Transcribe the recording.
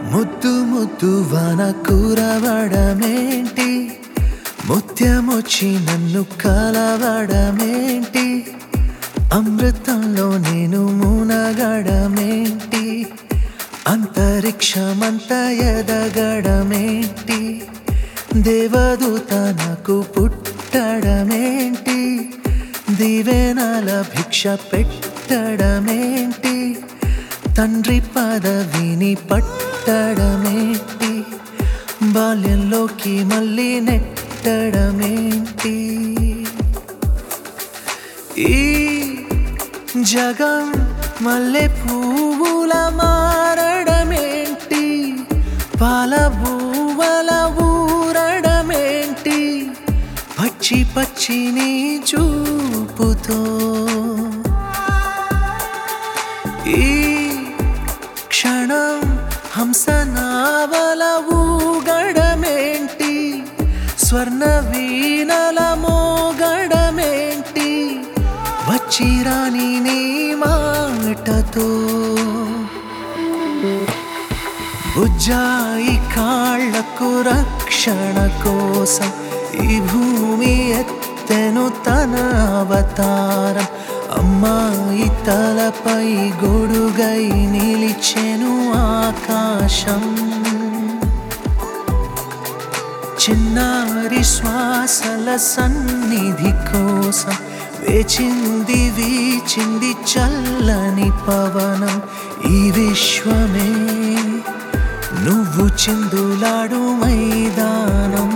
ముద్దు ముద్దు వాన కూరవడమేంటి ముత్యమొచ్చి నన్ను కలవడమేంటి అమృతంలో నేను మునగడమేంటి అంతరిక్షమంత ఎదగడమేంటి దేవదూత నాకు పుట్టడమేంటి దివేనాల భిక్ష పెట్టడమేంటి తండ్రి పదవిని పట్టడమేంటి బాల్యంలోకి మళ్ళీ నెట్టడమేంటి ఈ జగం మల్లె పువ్వుల మారడమేంటి పాల బువ్వల ఊరడమేంటి పచ్చి పచ్చిని చూపుతో ఈ క్షణం హంస నావల ఊగడమేంటి స్వర్ణ వీణల మోగడమేంటి వచ్చిరాని నీ మాటతో బుజ్జాయి కాళ్లకు రక్షణ కోసం ఈ భూమి ఎత్తెను తన అవతారం అమ్మాయి తలపై గొడుగై నిలిచెను ఆకాశం చిన్నారి శ్వాసల సన్నిధి కోసం వేచింది వీచింది చల్లని పవనం ఈ విశ్వమే నువ్వు చిందులాడు మైదానం